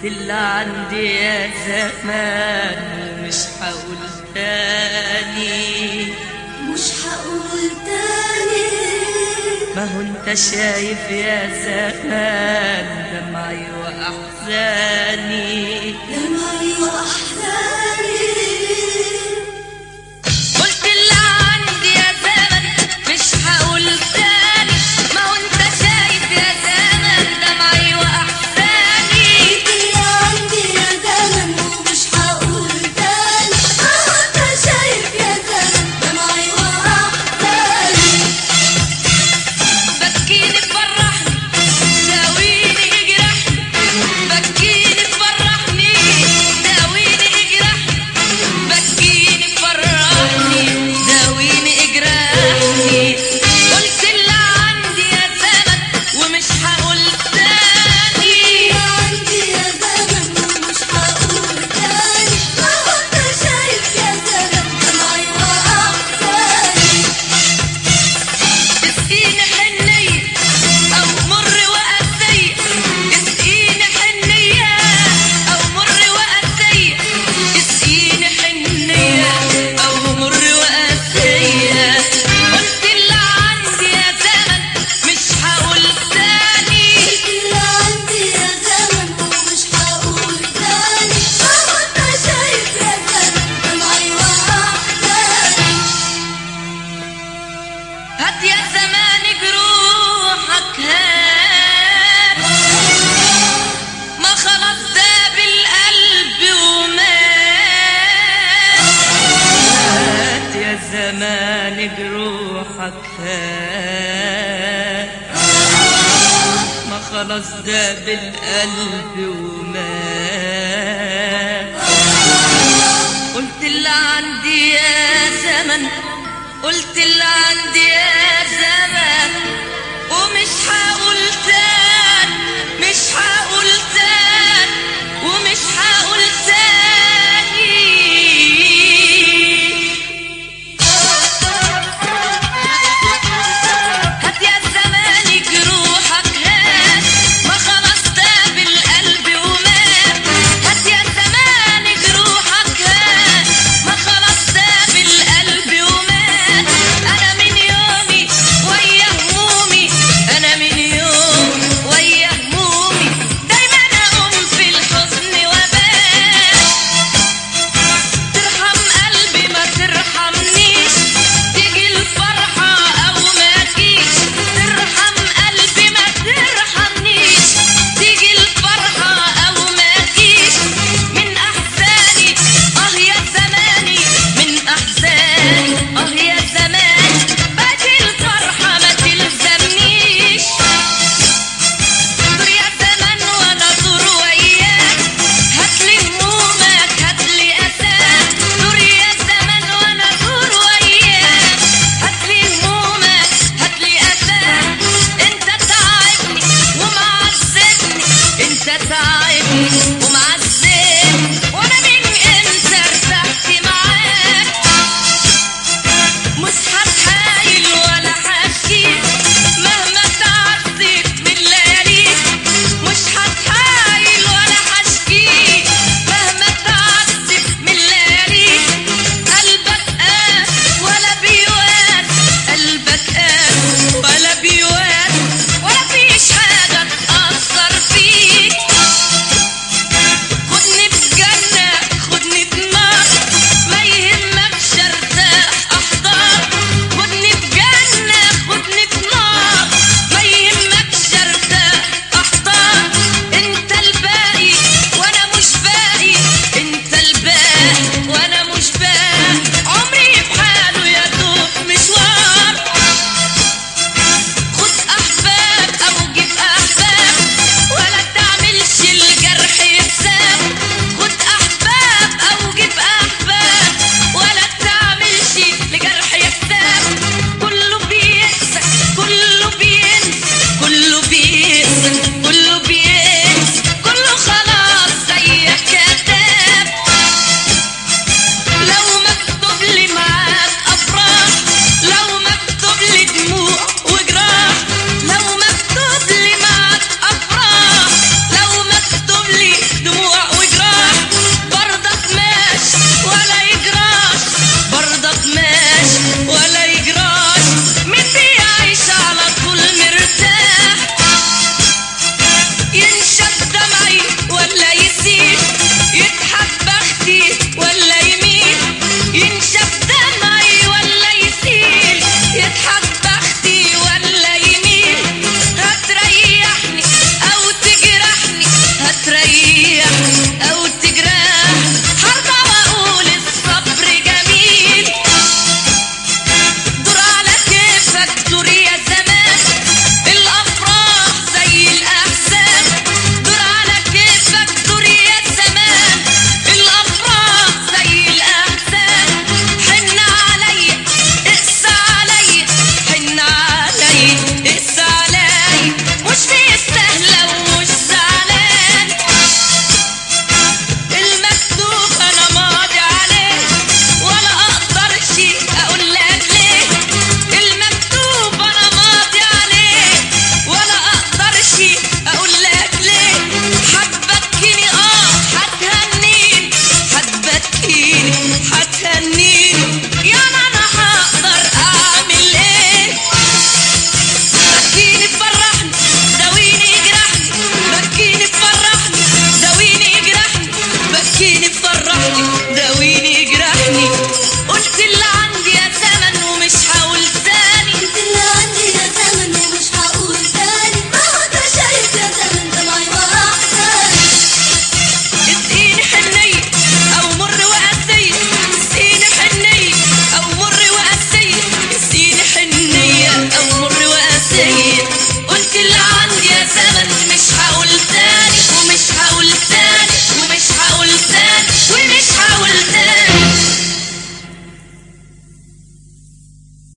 اللي عندي يا زمان ومش هقول تاني مش هقول تاني ما هو انت شايف يا زمان دمعي واحزاني دمعي وأحزاني قلت اللي عندي يا زمن مش هقول تاني ما هو انت شايف يا زمن دمعي واحزاني اللي عندي يا زمن ومش هقول تاني أهو أنت شايف يا زمن دمعي وأحزاني بكيني تفرحني داويني اجرحني بكيني تفرحني داويني اجرحني بكيني تفرحني داويني اجرحني قلت اللي عندي يا زمن ومش هقول تاني اللي عندي يا زمن ومش هقول تاني أهو أنت شايف يا زمن دمعي وأحزاني اسقيني حنية أو مر وقاسية اسقيني حنية أو مر وقاسية اسقيني حنية أو مر وقاسية قلت اللي عندي يا زمن مش هقول تاني اللي عندي يا زمن ومش هقول تاني أهو أنت شايف يا زمن دمعي وأحزاني هات يا زمان جروحك هات ما خلاص داب القلب ومات هات يا زمان جروحك هات ما خلاص داب القلب ومات قلت اللي عندي يا زمن قلت اللي عندي يا زمن ومش هقول تاني مش هقول